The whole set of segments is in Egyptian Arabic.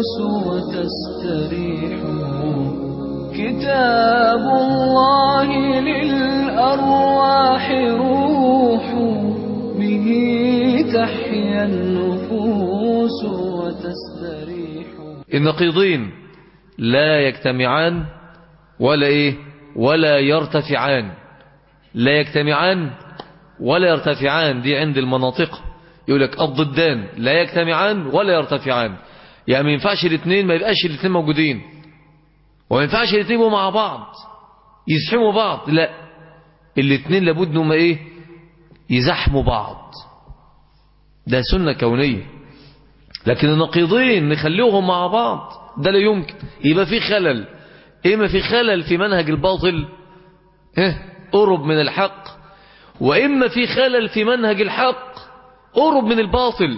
النفوس وتستريح كتاب الله للأرواح روح به تحيا النفوس وتستريح النقيضين لا يجتمعان ولا ايه ولا يرتفعان لا يجتمعان ولا يرتفعان دي عند المناطق يقول لك الضدان لا يجتمعان ولا يرتفعان يعني ما ينفعش الاثنين ما يبقاش الاثنين موجودين وما ينفعش الاثنين يبقوا مع بعض يزحموا بعض لا الاثنين لابد انهم ايه يزحموا بعض ده سنة كونية لكن النقيضين نخليهم مع بعض ده لا يمكن يبقى في خلل اما في خلل في منهج الباطل اه قرب من الحق واما في خلل في منهج الحق قرب من الباطل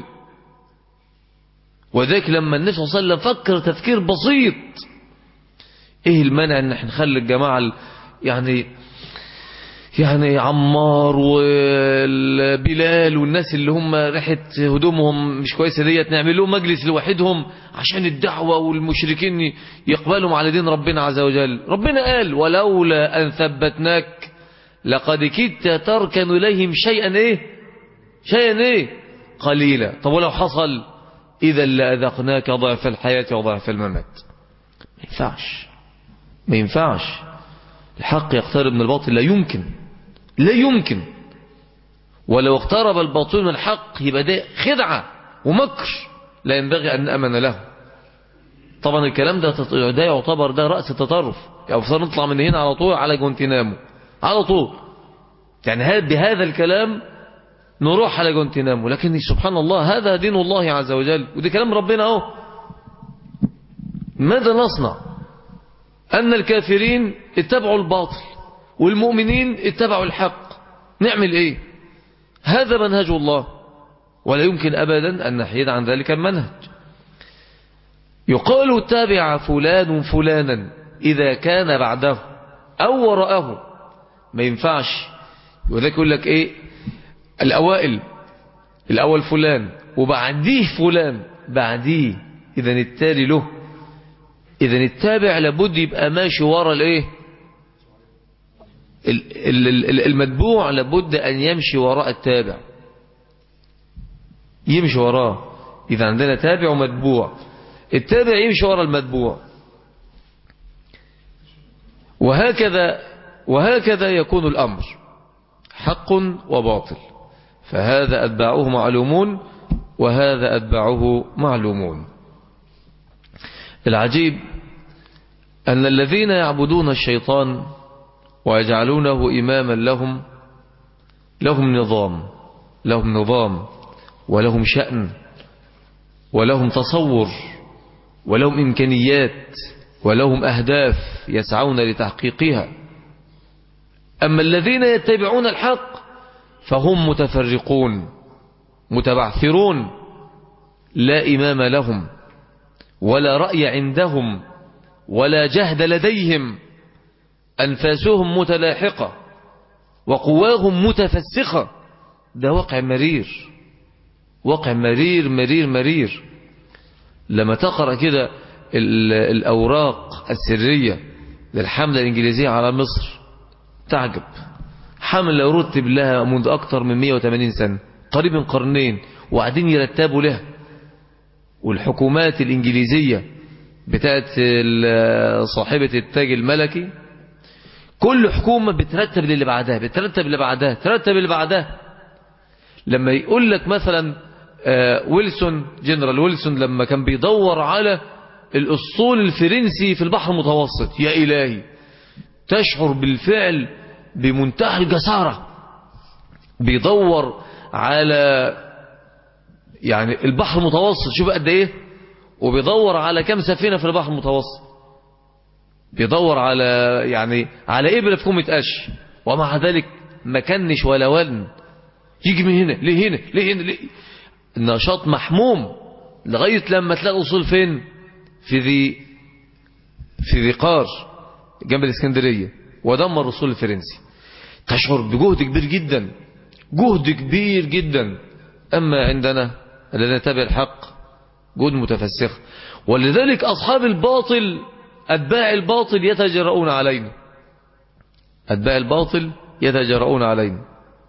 وذلك لما النبي صلى الله عليه وسلم فكر تفكير بسيط ايه المانع ان احنا نخلي الجماعة ال- يعني يعني عمار وبلال والناس اللي هم ريحة هدومهم مش كويسة ديت نعمل لهم مجلس لوحدهم عشان الدعوة والمشركين يقبلهم على دين ربنا عز وجل ربنا قال ولولا أن ثبتناك لقد كدت تركن إليهم شيئا إيه شيئا إيه قليلا طب ولو حصل إذا لأذقناك ضعف الحياة وضعف الممات ما ينفعش ما ينفعش الحق يقترب من الباطل لا يمكن لا يمكن ولو اقترب الباطل من الحق يبقى ده خدعة ومكر لا ينبغي أن نأمن له طبعا الكلام ده تط- ده يعتبر ده رأس التطرف يعني بصير نطلع من هنا على طول على جونتينامو على طول يعني ها- بهذا الكلام نروح على جونتينامو لكن سبحان الله هذا دين الله عز وجل وده كلام ربنا اهو ماذا نصنع أن الكافرين اتبعوا الباطل والمؤمنين اتبعوا الحق نعمل ايه هذا منهج الله ولا يمكن أبدا أن نحيد عن ذلك المنهج يقال تابع فلان فلانا إذا كان بعده أو وراءه ما ينفعش وذلك يقول لك ايه الأوائل الأول فلان وبعديه فلان بعديه إذا التالي له إذا التابع لابد يبقى ماشي ورا الايه ال- ال- ال- المتبوع لابد أن يمشي وراء التابع يمشي وراه إذا عندنا تابع ومتبوع التابع يمشي وراء المتبوع وهكذا وهكذا يكون الأمر حق وباطل فهذا أتباعه معلومون وهذا أتباعه معلومون العجيب أن الذين يعبدون الشيطان ويجعلونه إماما لهم لهم نظام لهم نظام ولهم شأن ولهم تصور ولهم إمكانيات ولهم أهداف يسعون لتحقيقها أما الذين يتبعون الحق فهم متفرقون متبعثرون لا إمام لهم ولا رأي عندهم ولا جهد لديهم أنفاسهم متلاحقة وقواهم متفسخة ده واقع مرير واقع مرير مرير مرير لما تقرأ كده ال- الأوراق السرية للحملة الإنجليزية على مصر تعجب حملة رتب لها منذ أكثر من 180 سنة قريب من قرنين وقاعدين يرتبوا لها والحكومات الإنجليزية بتاعت ال- صاحبة التاج الملكي كل حكومة بترتب للي بعدها بترتب اللي بعدها ترتب اللي بعدها لما يقول لك مثلا آه، ويلسون جنرال ويلسون لما كان بيدور على الأسطول الفرنسي في البحر المتوسط يا إلهي تشعر بالفعل بمنتهى الجسارة بيدور على يعني البحر المتوسط شوف قد ايه وبيدور على كم سفينة في البحر المتوسط بيدور على يعني على إبرة في كومة قش ومع ذلك ما كنش ولا ون يجي من هنا ليه هنا ليه هنا ليه النشاط محموم لغاية لما تلاقي وصول فين في ذي في ذي قار جنب الاسكندرية ودمر الرسول الفرنسي تشعر بجهد كبير جدا جهد كبير جدا أما عندنا الذين نتبع الحق جهود متفسخة ولذلك أصحاب الباطل أتباع الباطل يتجرؤون علينا أتباع الباطل يتجرؤون علينا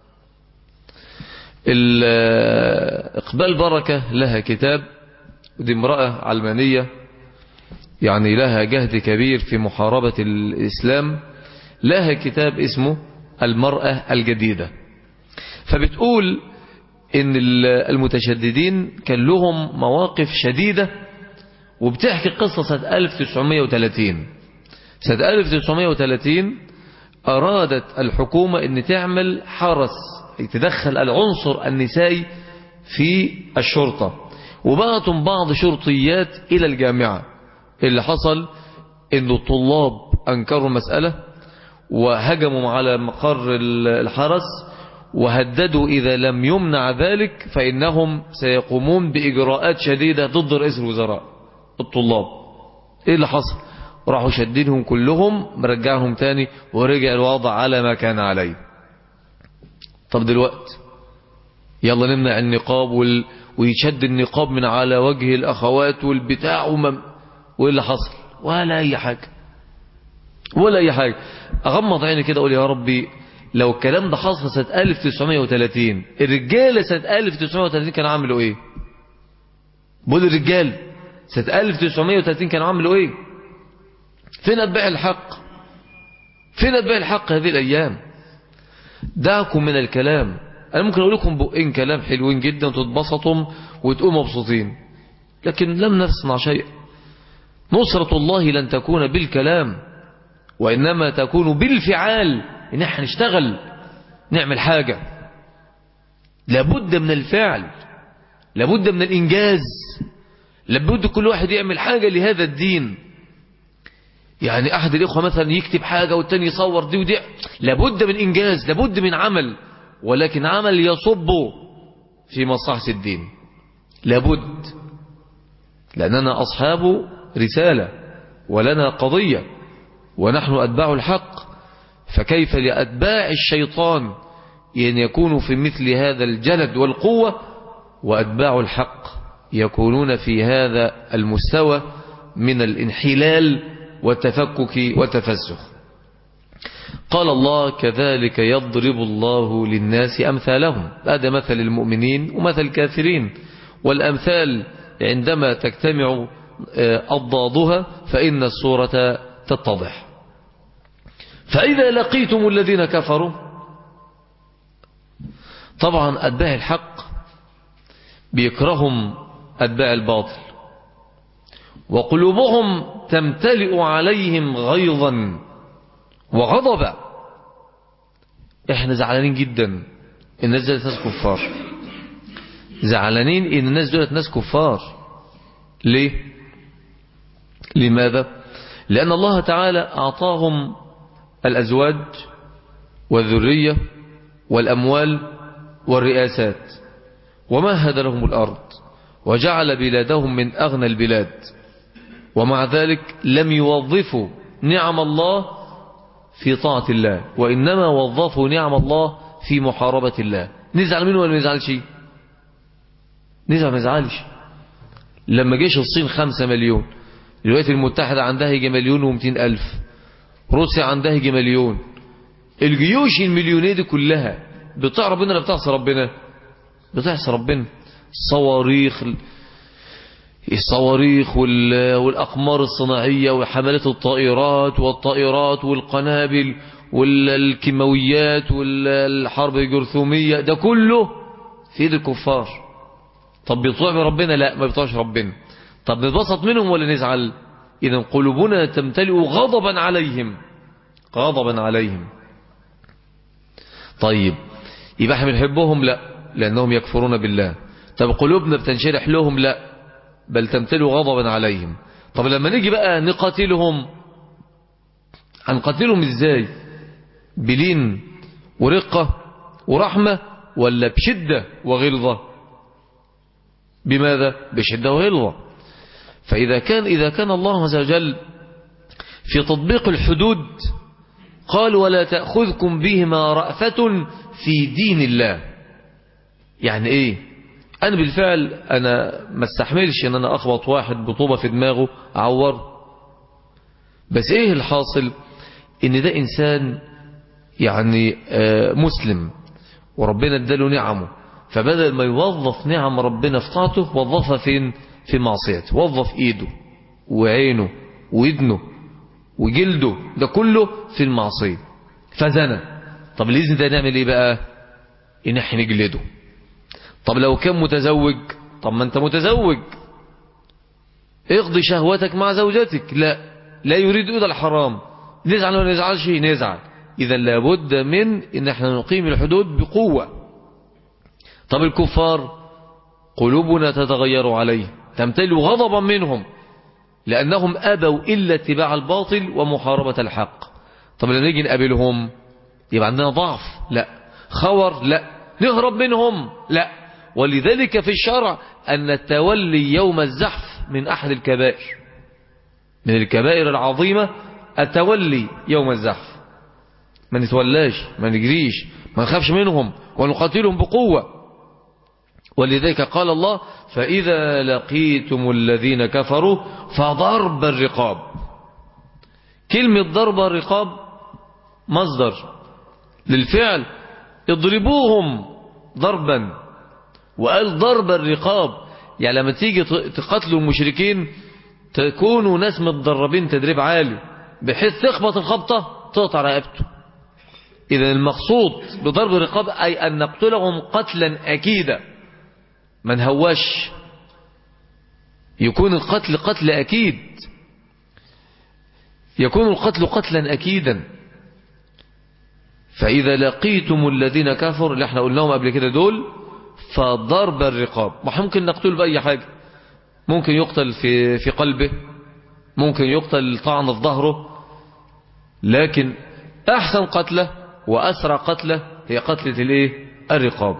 إقبال بركة لها كتاب ودي امرأة علمانية يعني لها جهد كبير في محاربة الإسلام لها كتاب اسمه المرأة الجديدة فبتقول ان المتشددين كان لهم مواقف شديدة وبتحكي قصة سنة 1930 سنة 1930 أرادت الحكومة أن تعمل حرس تدخل العنصر النسائي في الشرطة وبعتم بعض شرطيات إلى الجامعة اللي حصل أن الطلاب أنكروا المسألة وهجموا على مقر الحرس وهددوا إذا لم يمنع ذلك فإنهم سيقومون بإجراءات شديدة ضد رئيس الوزراء الطلاب إيه اللي حصل راحوا شدينهم كلهم مرجعهم تاني ورجع الوضع على ما كان عليه طب دلوقتي يلا نمنع النقاب وال... ويشد النقاب من على وجه الأخوات والبتاع ومم... وإيه اللي حصل ولا أي حاجة ولا أي حاجة أغمض عيني كده أقول يا ربي لو الكلام ده حصل سنة 1930 الرجالة سنة 1930 كانوا عملوا ايه بقول الرجال سنة 1930 كانوا عملوا ايه فين اتباع الحق فين اتباع الحق هذه الايام دعكم من الكلام انا ممكن اقول لكم بقين كلام حلوين جدا تتبسطوا وتقوموا مبسوطين لكن لم نصنع شيء نصرة الله لن تكون بالكلام وإنما تكون بالفعال ان احنا نشتغل نعمل حاجة لابد من الفعل لابد من الانجاز لابد كل واحد يعمل حاجة لهذا الدين يعني احد الاخوة مثلا يكتب حاجة والتاني يصور دي ودي لابد من انجاز لابد من عمل ولكن عمل يصب في مصلحة الدين لابد لأننا أصحاب رسالة ولنا قضية ونحن أتباع الحق فكيف لأتباع الشيطان أن يكونوا في مثل هذا الجلد والقوة وأتباع الحق يكونون في هذا المستوى من الانحلال والتفكك والتفسخ قال الله كذلك يضرب الله للناس أمثالهم هذا مثل المؤمنين ومثل الكافرين والأمثال عندما تجتمع أضدادها فإن الصورة تتضح فإذا لقيتم الذين كفروا طبعا أتباع الحق بيكرهم أتباع الباطل وقلوبهم تمتلئ عليهم غيظا وغضبا احنا زعلانين جدا الناس دولت ناس كفار زعلانين ان الناس دولت ناس كفار ليه لماذا لأن الله تعالى أعطاهم الأزواج والذرية والأموال والرئاسات ومهد لهم الأرض وجعل بلادهم من أغنى البلاد ومع ذلك لم يوظفوا نعم الله في طاعة الله وإنما وظفوا نعم الله في محاربة الله نزعل منه ولا ما نزعلش نزعل ما نزعلش لما جيش الصين خمسة مليون الولايات المتحدة عندها يجي مليون ومتين ألف روسيا عندها يجي مليون الجيوش المليونية دي كلها بتاع ربنا ولا بتعصى ربنا بتعصى ربنا الصواريخ الصواريخ والأقمار الصناعية وحملات الطائرات والطائرات والقنابل والكيماويات والحرب الجرثومية ده كله في ايد الكفار طب بيطوع ربنا لا ما بيطوعش ربنا طب نتبسط منهم ولا نزعل إذا قلوبنا تمتلئ غضبا عليهم غضبا عليهم طيب يبقى احنا بنحبهم لا لأنهم يكفرون بالله طب قلوبنا بتنشرح لهم لا بل تمتلئ غضبا عليهم طب لما نيجي بقى نقاتلهم هنقاتلهم ازاي بلين ورقة ورحمة ولا بشدة وغلظة بماذا بشدة وغلظة فإذا كان إذا كان الله عز وجل في تطبيق الحدود قال ولا تأخذكم بهما رأفة في دين الله يعني إيه أنا بالفعل أنا ما استحملش أن أنا أخبط واحد بطوبة في دماغه أعور بس إيه الحاصل إن ده إنسان يعني آه مسلم وربنا اداله نعمه فبدل ما يوظف نعم ربنا في طاعته وظفها فين في معصيته وظف ايده وعينه وودنه وجلده ده كله في المعصية فزنى طب الإذن ده نعمل ايه بقى ان احنا نجلده طب لو كان متزوج طب ما انت متزوج اقضي شهوتك مع زوجتك لا لا يريد ايضا الحرام نزعل ولا نزعلش نزعل اذا لابد من ان احنا نقيم الحدود بقوة طب الكفار قلوبنا تتغير عليه تمتلئ غضبا منهم لأنهم أبوا إلا اتباع الباطل ومحاربة الحق طب لما نيجي نقابلهم يبقى عندنا ضعف لا خور لا نهرب منهم لا ولذلك في الشرع أن التولي يوم الزحف من أحد الكبائر من الكبائر العظيمة التولي يوم الزحف ما نتولاش ما نجريش ما نخافش منهم ونقاتلهم بقوة ولذلك قال الله فإذا لقيتم الذين كفروا فضرب الرقاب كلمة ضرب الرقاب مصدر للفعل اضربوهم ضربا وقال ضرب الرقاب يعني لما تيجي تقتلوا المشركين تكونوا ناس متدربين تدريب عالي بحيث تخبط الخبطة تقطع رقبته إذا المقصود بضرب الرقاب أي أن نقتلهم قتلا أكيدا ما نهواش يكون القتل قتل أكيد يكون القتل قتلا أكيدا فإذا لقيتم الذين كفروا اللي احنا قلناهم قبل كده دول فضرب الرقاب ممكن نقتل بأي حاجة ممكن يقتل في في قلبه ممكن يقتل طعن في ظهره لكن أحسن قتله وأسرع قتله هي قتلة الايه الرقاب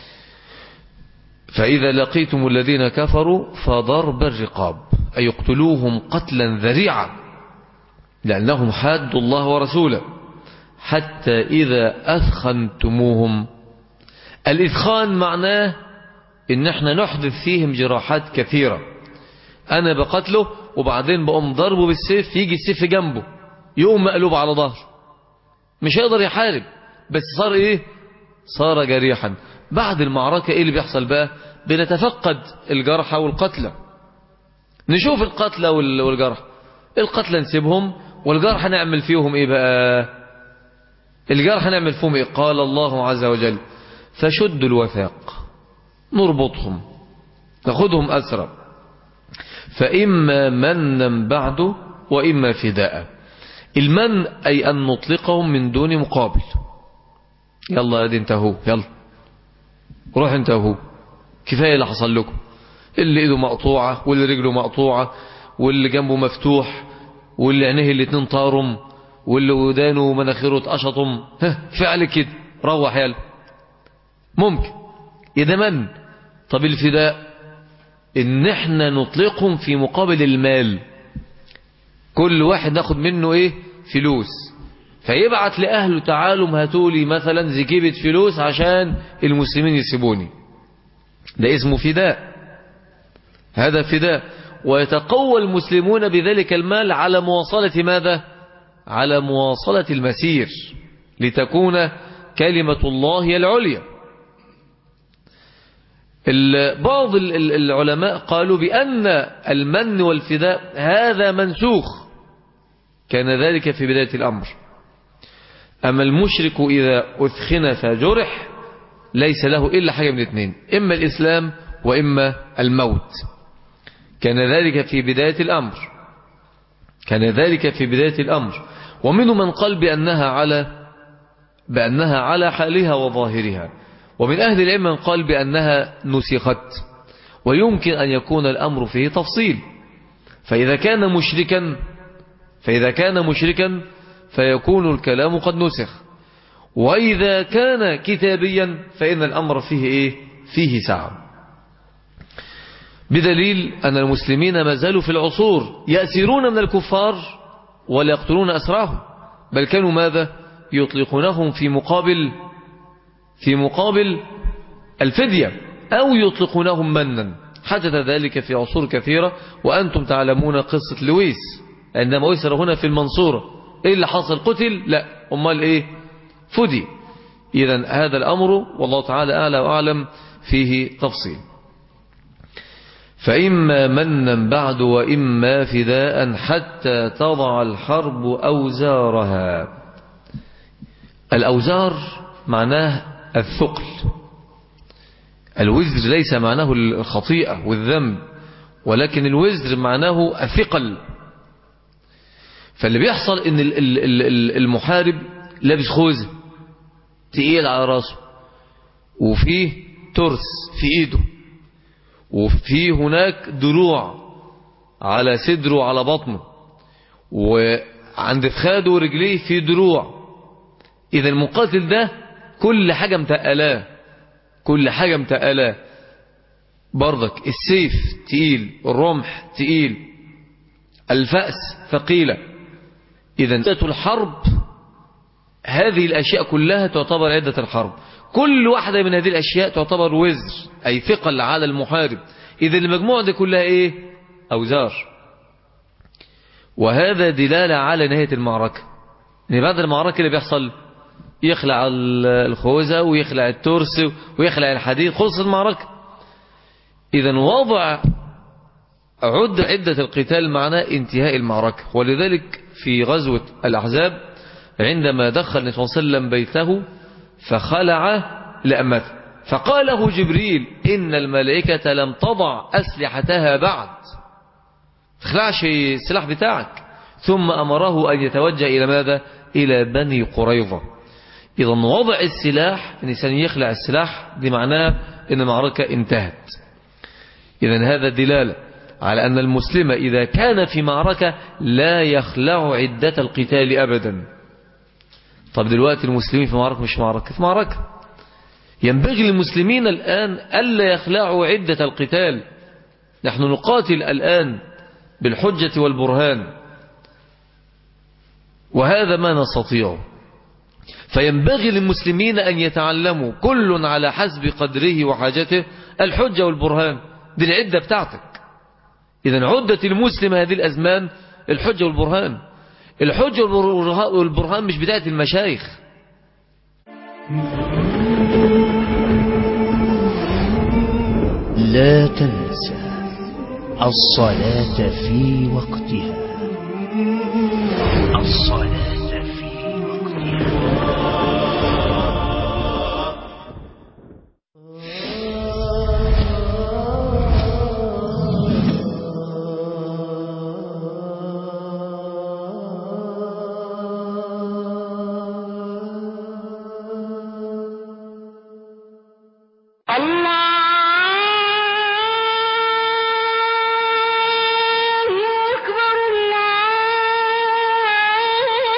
فإذا لقيتم الذين كفروا فضرب الرقاب أي يقتلوهم قتلا ذريعا لأنهم حادوا الله ورسوله حتى إذا أثخنتموهم الإثخان معناه إن احنا نحدث فيهم جراحات كثيرة أنا بقتله وبعدين بقوم ضربه بالسيف يجي السيف جنبه يقوم مقلوب على ظهره مش هيقدر يحارب بس صار ايه صار جريحا بعد المعركة ايه اللي بيحصل بقى بنتفقد الجرحى والقتلى نشوف القتلى والجرح القتلى نسيبهم والجرح نعمل فيهم ايه بقى الجرح نعمل فيهم ايه قال الله عز وجل فشدوا الوثاق نربطهم ناخدهم أسرى فإما منا بعد وإما فداء المن أي أن نطلقهم من دون مقابل يلا ادي انتهوا يلا روح انتهوا كفاية اللي حصل لكم اللي ايده مقطوعة واللي رجله مقطوعة واللي جنبه مفتوح واللي عينيه الاتنين طارم واللي ودانه ومناخيره اتقشطم ها فعل كده روح يلا ممكن إذا من طب الفداء ان احنا نطلقهم في مقابل المال كل واحد ناخد منه ايه فلوس فيبعت لأهله تعالوا هاتوا لي مثلا زكيبة فلوس عشان المسلمين يسيبوني ده اسمه فداء هذا فداء ويتقوى المسلمون بذلك المال على مواصلة ماذا على مواصلة المسير لتكون كلمة الله هي العليا بعض العلماء قالوا بأن المن والفداء هذا منسوخ كان ذلك في بداية الأمر أما المشرك إذا أثخن فجرح ليس له إلا حاجة من اثنين إما الإسلام وإما الموت كان ذلك في بداية الأمر كان ذلك في بداية الأمر ومنهم من قال بأنها على بأنها على حالها وظاهرها ومن أهل العلم من قال بأنها نسخت ويمكن أن يكون الأمر فيه تفصيل فإذا كان مشركا فإذا كان مشركا فيكون الكلام قد نسخ وإذا كان كتابيا فإن الأمر فيه إيه فيه سعة بدليل أن المسلمين ما زالوا في العصور يأسرون من الكفار ولا يقتلون أسراهم بل كانوا ماذا يطلقونهم في مقابل في مقابل الفدية أو يطلقونهم منا حدث ذلك في عصور كثيرة وأنتم تعلمون قصة لويس عندما أسر هنا في المنصورة إيه اللي حصل قتل لا أمال إيه فدي إذا هذا الأمر والله تعالى أعلى وأعلم فيه تفصيل فإما منا بعد وإما فداء حتى تضع الحرب أوزارها الأوزار معناه الثقل الوزر ليس معناه الخطيئة والذنب ولكن الوزر معناه الثقل فاللي بيحصل ان المحارب لابس خوذة تقيل على راسه وفيه ترس في ايده وفي هناك دروع على صدره وعلى بطنه وعند فخاده ورجليه في دروع إذا المقاتل ده كل حاجة متقلاه كل حاجة متقلاه برضك السيف تقيل الرمح تقيل الفأس ثقيلة إذا عدة الحرب هذه الأشياء كلها تعتبر عدة الحرب كل واحدة من هذه الأشياء تعتبر وزر أي ثقل على المحارب إذا المجموعة دي كلها إيه أوزار وهذا دلالة على نهاية المعركة يعني بعد المعركة اللي بيحصل يخلع الخوذة ويخلع الترس ويخلع الحديد خلص المعركة إذا وضع عد عدة القتال معناه انتهاء المعركة ولذلك في غزوة الأحزاب عندما دخل النبي صلى الله عليه وسلم بيته فخلع لأمته فقال له جبريل إن الملائكة لم تضع أسلحتها بعد تخلعش السلاح بتاعك ثم أمره أن يتوجه إلى ماذا إلى بني قريظة إذا وضع السلاح الإنسان يخلع السلاح دي معناه أن المعركة انتهت إذا هذا دلالة على أن المسلم إذا كان في معركة لا يخلع عدة القتال أبدا طب دلوقتي المسلمين في معركة مش معركة في معركة ينبغي للمسلمين الآن ألا يخلعوا عدة القتال نحن نقاتل الآن بالحجة والبرهان وهذا ما نستطيعه فينبغي للمسلمين أن يتعلموا كل على حسب قدره وحاجته الحجة والبرهان دي العدة بتاعتك إذا عدة المسلم هذه الأزمان الحجة والبرهان الحجة والبرهان مش بداية المشايخ لا تنسى الصلاة في وقتها الصلاة في وقتها الله أكبر الله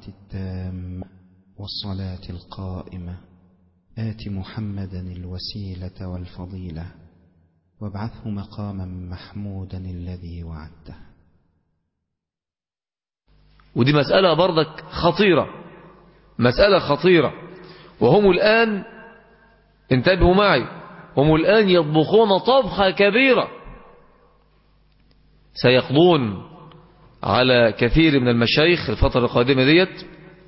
التامة والصلاة القائمة آت محمدا الوسيلة والفضيلة وابعثه مقاما محمودا الذي وعدته ودي مسألة برضك خطيرة مسألة خطيرة وهم الآن انتبهوا معي هم الآن يطبخون طبخة كبيرة سيقضون على كثير من المشايخ الفترة القادمة ديت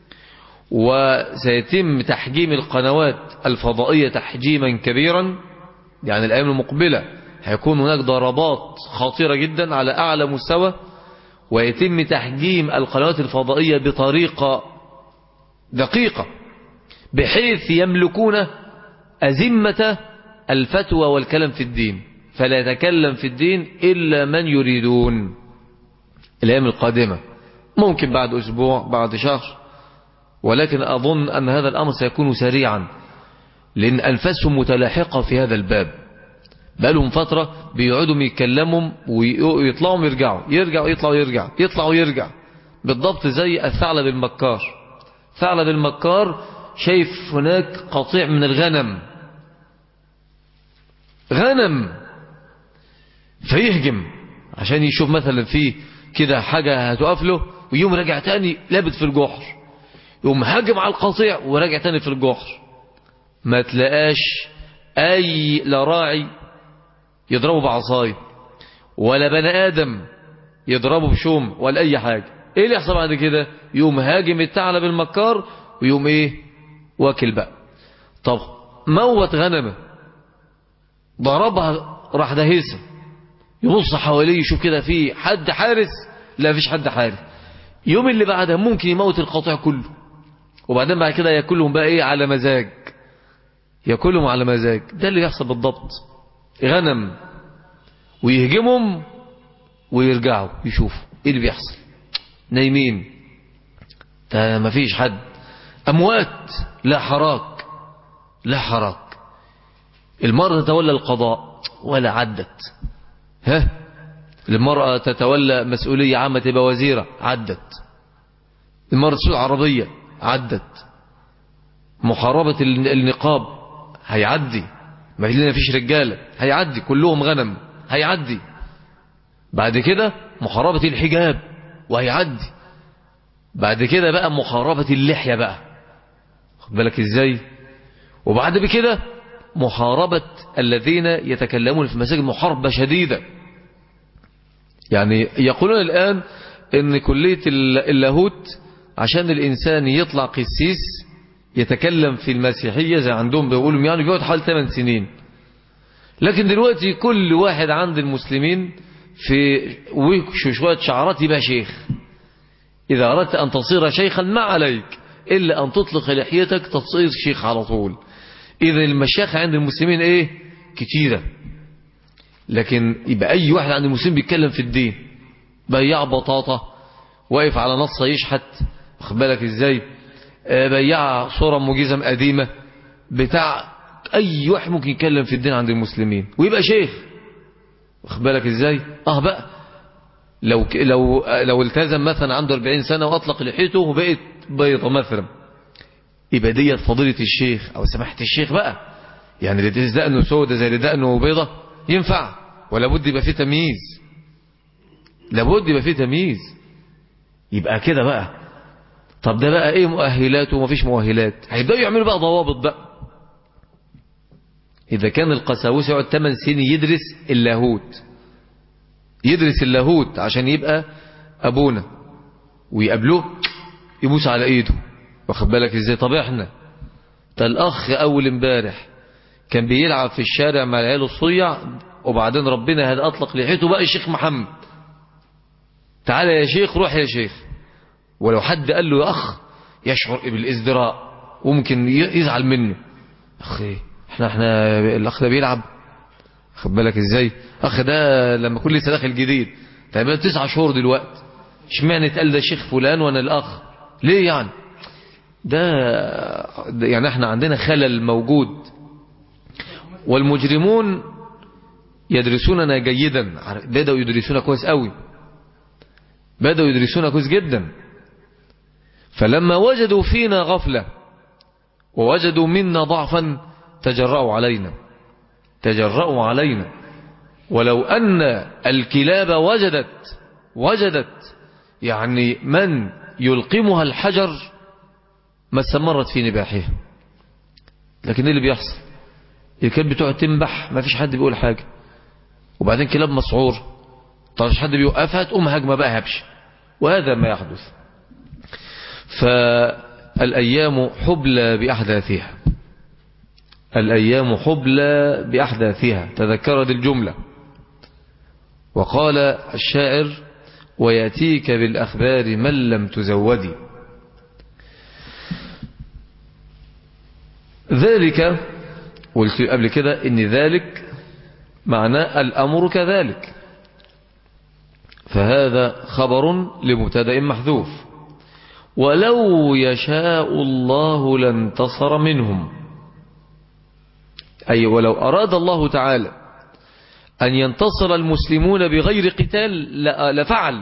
وسيتم تحجيم القنوات الفضائية تحجيما كبيرا يعني الأيام المقبلة هيكون هناك ضربات خطيرة جدا على أعلى مستوى ويتم تحجيم القنوات الفضائية بطريقة دقيقة بحيث يملكون أزمة الفتوى والكلام في الدين فلا يتكلم في الدين إلا من يريدون الأيام القادمة ممكن بعد أسبوع بعد شهر ولكن أظن أن هذا الأمر سيكون سريعا لأن أنفسهم متلاحقة في هذا الباب بقالهم فترة بيقعدوا يتكلموا ويطلعوا ويرجعوا يرجعوا يطلعوا يرجع يطلعوا ويرجع بالضبط زي الثعلب المكار ثعلب المكار شايف هناك قطيع من الغنم غنم فيهجم عشان يشوف مثلا فيه كده حاجة هتقف له ويوم راجع تاني لابد في الجحر يقوم هاجم على القطيع وراجع تاني في الجحر ما تلاقاش اي لا راعي يضربه بعصايه ولا بني ادم يضربه بشوم ولا اي حاجة ايه اللي يحصل بعد كده يقوم هاجم الثعلب المكار ويقوم ايه واكل بقى طب موت غنمه ضربها راح دهيسه يبص حواليه يشوف كده في حد حارس لا فيش حد حارس يوم اللي بعدها ممكن يموت القطيع كله وبعدين بعد كده ياكلهم بقى ايه على مزاج ياكلهم على مزاج ده اللي يحصل بالضبط غنم ويهجمهم ويرجعوا يشوفوا ايه اللي بيحصل نايمين ده مفيش حد اموات لا حراك لا حراك المرأة تتولى القضاء ولا عدت ها المرأة تتولى مسؤولية عامة تبقى وزيرة عدت المرأة تسوق عربية عدت محاربة النقاب هيعدي ما لنا فيش رجالة هيعدي كلهم غنم هيعدي بعد كده محاربة الحجاب وهيعدي بعد كده بقى محاربة اللحية بقى خد بالك ازاي وبعد بكده محاربة الذين يتكلمون في المساجد محاربة شديدة يعني يقولون الآن ان كلية اللاهوت عشان الإنسان يطلع قسيس يتكلم في المسيحية زي عندهم بيقولوا يعني بيقعد حوالي 8 سنين لكن دلوقتي كل واحد عند المسلمين في وش شوية شعرات يبقى شيخ إذا أردت أن تصير شيخا ما عليك إلا أن تطلق لحيتك تصير شيخ على طول إذا المشايخ عند المسلمين إيه كتيرة لكن يبقى أي واحد عند المسلمين بيتكلم في الدين بياع بطاطا واقف على نصة يشحت واخد بالك ازاي بياع صورة مجيزة قديمة بتاع اي واحد ممكن يتكلم في الدين عند المسلمين ويبقى شيخ واخد بالك ازاي اه بقى لو لو لو التزم مثلا عنده 40 سنة واطلق لحيته وبقت بيضة مثلا يبقى ديت فضيلة الشيخ او سماحة الشيخ بقى يعني اللي دقنه سودة زي اللي دقنه بيضة ينفع ولا بد يبقى فيه تمييز لابد يبقى فيه تمييز يبقى كده بقى طب ده بقى ايه مؤهلات ومفيش مؤهلات هيبداوا يعملوا بقى ضوابط بقى اذا كان القساوسه يقعد 8 سنين يدرس اللاهوت يدرس اللاهوت عشان يبقى ابونا ويقابلوه يبوس على ايده واخد بالك ازاي طب احنا ده الاخ اول امبارح كان بيلعب في الشارع مع العيال الصيع وبعدين ربنا هذا اطلق لحيته بقى الشيخ محمد تعالى يا شيخ روح يا شيخ ولو حد قال له يا أخ يشعر بالازدراء وممكن يزعل منه أخي احنا احنا الأخ ده بيلعب خد بالك ازاي أخ ده لما كل لسه داخل جديد تقريبا تسعة شهور دلوقتي اشمعنى اتقال ده شيخ فلان وانا الأخ ليه يعني ده يعني احنا عندنا خلل موجود والمجرمون يدرسوننا جيدا بدأوا يدرسونا كويس قوي بدأوا يدرسونا كويس جدا فلما وجدوا فينا غفلة ووجدوا منا ضعفا تجرأوا علينا تجرأوا علينا ولو أن الكلاب وجدت وجدت يعني من يلقمها الحجر ما استمرت في نباحها لكن ايه اللي بيحصل الكلاب بتقعد تنبح ما فيش حد بيقول حاجة وبعدين كلاب مسعور طب مش حد بيوقفها تقوم هجمة بقى هبش وهذا ما يحدث فالأيام حبلى بأحداثها الأيام حبلى بأحداثها تذكرت الجملة وقال الشاعر ويأتيك بالأخبار من لم تزودي ذلك قلت قبل كده ان ذلك معناه الأمر كذلك فهذا خبر لمبتدا محذوف ولو يشاء الله لانتصر منهم أي ولو أراد الله تعالى أن ينتصر المسلمون بغير قتال لفعل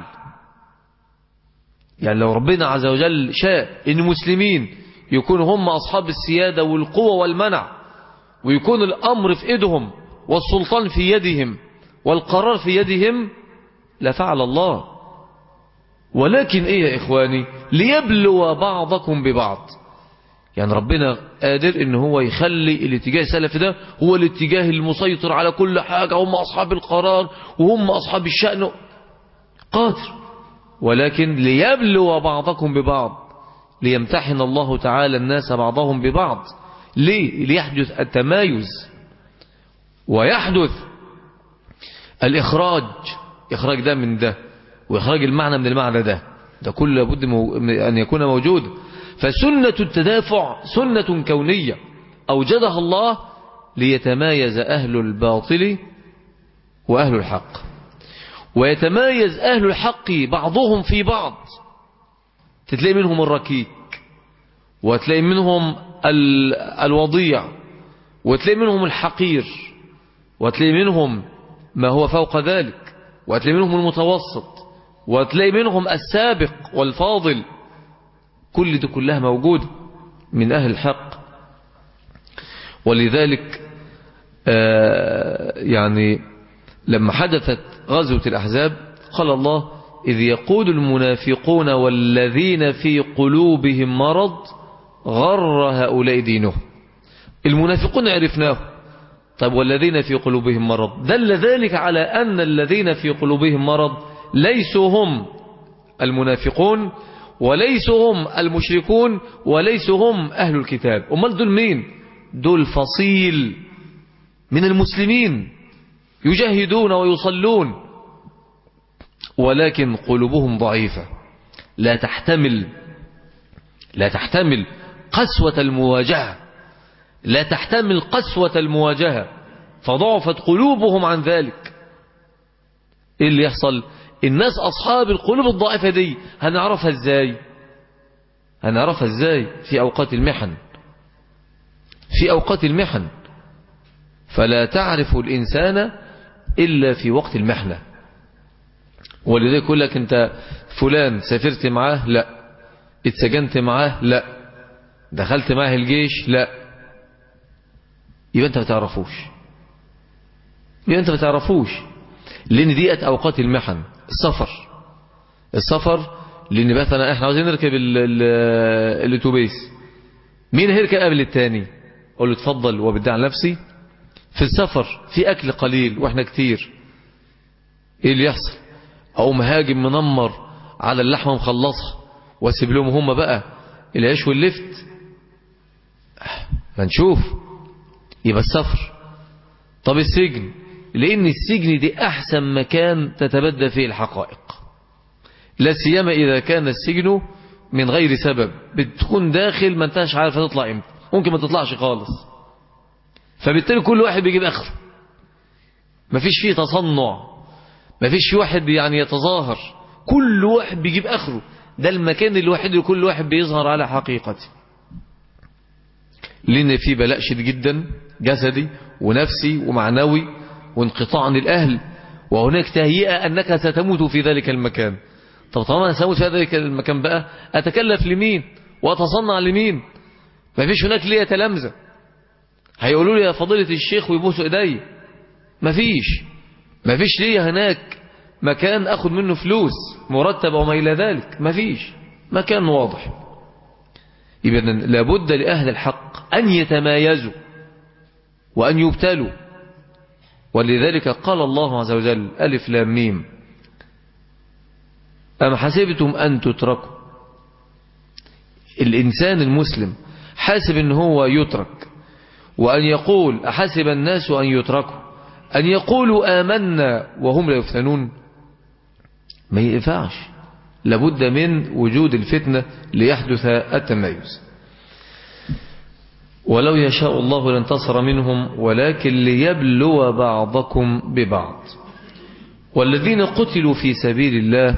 يعني لو ربنا عز وجل شاء أن المسلمين يكونوا هم أصحاب السيادة والقوة والمنع ويكون الأمر في إيدهم والسلطان في يدهم والقرار في يدهم لفعل الله ولكن إيه يا إخواني ليبلو بعضكم ببعض يعني ربنا قادر ان هو يخلي الاتجاه السلفي ده هو الاتجاه المسيطر على كل حاجة هم أصحاب القرار وهم أصحاب الشأن قادر ولكن ليبلو بعضكم ببعض ليمتحن الله تعالى الناس بعضهم ببعض ليه؟ ليحدث التمايز ويحدث الإخراج إخراج ده من ده وإخراج المعنى من المعنى ده ده كل لابد أن يكون موجود فسنة التدافع سنة كونية أوجدها الله ليتمايز أهل الباطل وأهل الحق ويتمايز أهل الحق بعضهم في بعض تتلاقي منهم الركيك وتلاقي منهم الوضيع وتلاقي منهم الحقير وتلاقي منهم ما هو فوق ذلك وتلاقي منهم المتوسط وتلاقي منهم السابق والفاضل كل دي كلها موجودة من أهل الحق ولذلك آه يعني لما حدثت غزوة الأحزاب قال الله إذ يقول المنافقون والذين في قلوبهم مرض غر هؤلاء دينهم المنافقون عرفناه طيب والذين في قلوبهم مرض دل ذلك على أن الذين في قلوبهم مرض ليسوا هم المنافقون وليسوا هم المشركون وليسوا هم أهل الكتاب أمال دول مين دول فصيل من المسلمين يجاهدون ويصلون ولكن قلوبهم ضعيفة لا تحتمل لا تحتمل قسوة المواجهة لا تحتمل قسوة المواجهة فضعفت قلوبهم عن ذلك ايه اللي يحصل الناس أصحاب القلوب الضعيفة دي هنعرفها ازاي هنعرفها ازاي في أوقات المحن في أوقات المحن فلا تعرف الإنسان إلا في وقت المحنة ولذلك يقول لك انت فلان سافرت معاه لا اتسجنت معاه لا دخلت معاه الجيش لا يبقى انت ما تعرفوش يبقى انت ما تعرفوش لان ديت اوقات المحن السفر السفر لان مثلا احنا عاوزين نركب الاتوبيس مين هيركب قبل التاني اقول له اتفضل وبدع عن نفسي في السفر في اكل قليل واحنا كتير ايه اللي يحصل اقوم هاجم منمر على اللحمه مخلصها واسيب لهم هم بقى العيش واللفت ما نشوف يبقى السفر طب السجن لان السجن دي احسن مكان تتبدى فيه الحقائق لا سيما اذا كان السجن من غير سبب بتكون داخل ما انتش عارف هتطلع امتى ممكن ما تطلعش خالص فبالتالي كل واحد بيجيب اخره مفيش فيه تصنع مفيش فيه واحد يعني يتظاهر كل واحد بيجيب اخره ده المكان الوحيد اللي كل واحد بيظهر على حقيقته لان في بلاء شديد جدا جسدي ونفسي ومعنوي وانقطاع عن الاهل وهناك تهيئة انك ستموت في ذلك المكان طب طالما أنا سأموت في هذا المكان بقى أتكلف لمين وأتصنع لمين ما فيش هناك ليه تلامذة هيقولوا لي يا فضيلة الشيخ ويبوسوا إيدي ما فيش ما فيش ليه هناك مكان أخذ منه فلوس مرتب وما إلى ذلك ما فيش مكان واضح يبقى لابد لأهل الحق أن يتمايزوا وأن يبتلوا ولذلك قال الله عز وجل ألف لام ميم أم حسبتم أن تتركوا الإنسان المسلم حاسب أن هو يترك وأن يقول أحسب الناس أن يتركوا أن يقولوا آمنا وهم لا يفتنون ما ينفعش لابد من وجود الفتنة ليحدث التميز ولو يشاء الله لانتصر منهم ولكن ليبلو بعضكم ببعض والذين قتلوا في سبيل الله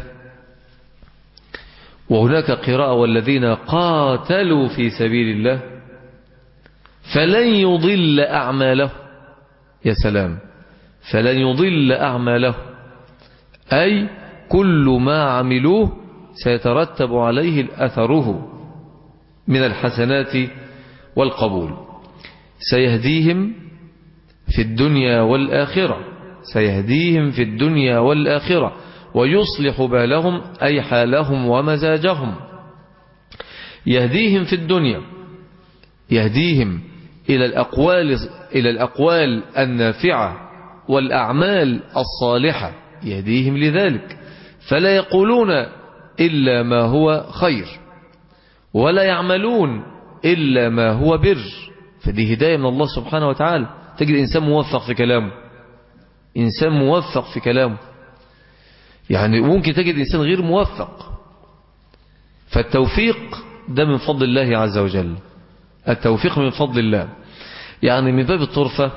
وهناك قراءة والذين قاتلوا في سبيل الله فلن يضل أعماله يا سلام فلن يضل أعماله أي كل ما عملوه سيترتب عليه أثره من الحسنات والقبول سيهديهم في الدنيا والآخرة سيهديهم في الدنيا والآخرة ويصلح بالهم أي حالهم ومزاجهم يهديهم في الدنيا يهديهم إلى الأقوال, إلى الأقوال النافعة والأعمال الصالحة يهديهم لذلك فلا يقولون إلا ما هو خير ولا يعملون إلا ما هو بر فدي هداية من الله سبحانه وتعالى تجد إنسان موفق في كلامه إنسان موفق في كلامه يعني ممكن تجد إنسان غير موفق فالتوفيق ده من فضل الله عز وجل التوفيق من فضل الله يعني من باب الطرفة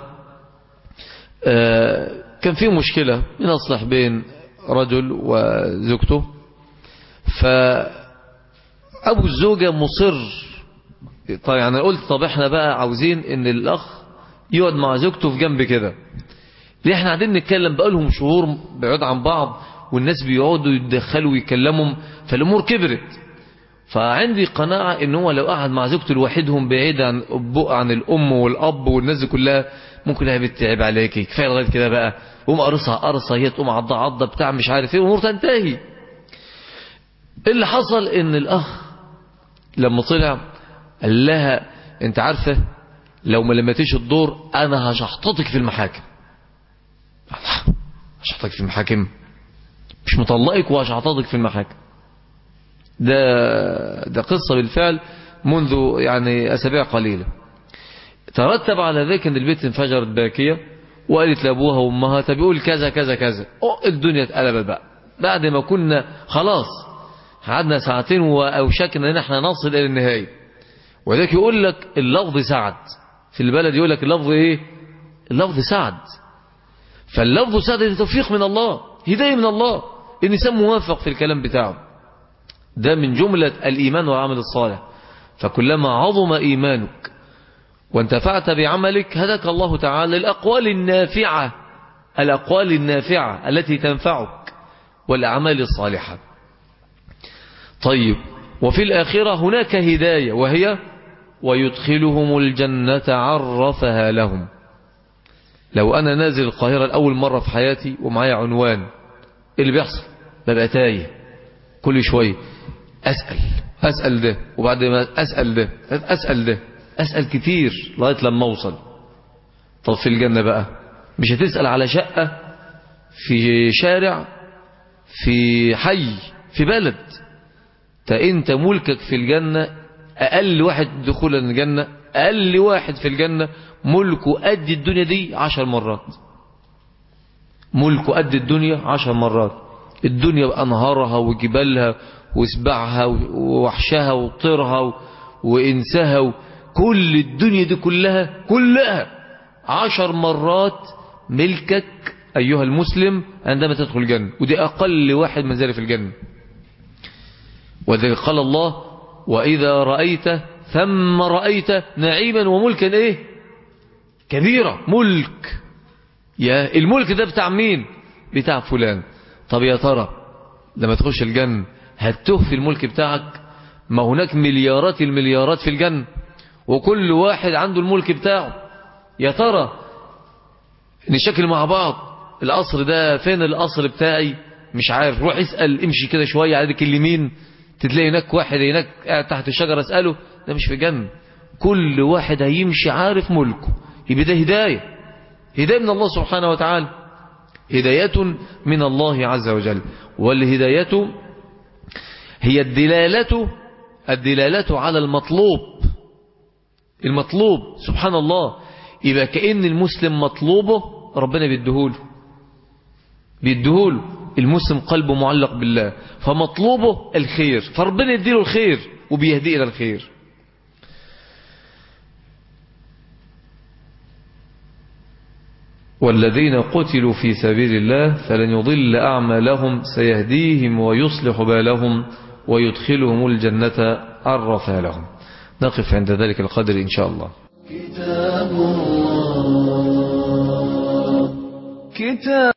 كان في مشكلة ينصلح بين رجل وزوجته فأبو الزوجة مصر طيب يعني قلت طب احنا بقى عاوزين ان الأخ يقعد مع زوجته في جنب كده ليه احنا قاعدين نتكلم بقالهم شهور بعيد عن بعض والناس بيقعدوا يتدخلوا ويكلمهم فالامور كبرت فعندي قناعة ان هو لو قعد مع زوجته لوحدهم بعيد عن عن الام والاب والناس دي كلها ممكن هي بتتعب عليكي كفايه لغايه كده بقى قوم قرصها قرصه هي تقوم عضها عضه بتاع مش عارف ايه والامور تنتهي اللي حصل ان الاخ لما طلع قال لها انت عارفه لو ما لمتيش الدور انا هشحططك في المحاكم هشحططك في المحاكم مش مطلقك وهشحططك في المحاكم ده ده قصة بالفعل منذ يعني أسابيع قليلة ترتب على ذلك أن البيت انفجرت باكية وقالت لأبوها وأمها طب يقول كذا كذا كذا أو الدنيا اتقلبت بقى بعد ما كنا خلاص قعدنا ساعتين وأوشكنا أن احنا نصل إلى النهاية وذلك يقول لك اللفظ سعد في البلد يقول لك اللفظ إيه اللفظ سعد فاللفظ سعد ده توفيق من الله هداية من الله الإنسان موافق في الكلام بتاعه ده من جملة الإيمان والعمل الصالح فكلما عظم إيمانك وانتفعت بعملك هداك الله تعالى الأقوال النافعة الأقوال النافعة التي تنفعك والأعمال الصالحة طيب وفي الآخرة هناك هداية وهي ويدخلهم الجنة عرفها لهم لو أنا نازل القاهرة الأول مرة في حياتي ومعايا عنوان إيه اللي بيحصل ببقى تايه كل شوية أسأل أسأل ده وبعد ما أسأل ده أسأل ده أسأل كتير لغاية لما أوصل طب في الجنة بقى مش هتسأل على شقة في شارع في حي في بلد انت ملكك في الجنة أقل واحد دخولا الجنة أقل واحد في الجنة ملكه قد الدنيا دي عشر مرات ملكه قد الدنيا عشر مرات الدنيا بأنهارها وجبالها وسبعها ووحشها وطيرها وإنسها كل الدنيا دي كلها كلها عشر مرات ملكك أيها المسلم عندما تدخل الجنة ودي أقل واحد من ذلك في الجنة وذلك قال الله وإذا رأيت ثم رأيت نعيما وملكا إيه كبيرة ملك يا الملك ده بتاع مين بتاع فلان طب يا ترى لما تخش الجنة هتوه في الملك بتاعك ما هناك مليارات المليارات في الجنة وكل واحد عنده الملك بتاعه يا ترى نشكل مع بعض القصر ده فين القصر بتاعي مش عارف روح اسأل امشي كده شوية على ديك اليمين تلاقي هناك واحد هناك قاعد تحت الشجرة اسأله ده مش في جنة كل واحد هيمشي عارف ملكه يبقى ده هداية هداية من الله سبحانه وتعالى هداية من الله عز وجل والهداية هي الدلالة الدلالة على المطلوب المطلوب سبحان الله يبقى كأن المسلم مطلوبه ربنا بيديهوله بيديهوله المسلم قلبه معلق بالله فمطلوبه الخير فربنا يديله الخير وبيهدي إلى الخير والذين قتلوا في سبيل الله فلن يضل أعمالهم سيهديهم ويصلح بالهم ويدخلهم الجنة عرفها لهم نقف عند ذلك القدر إن شاء الله كتاب الله كتاب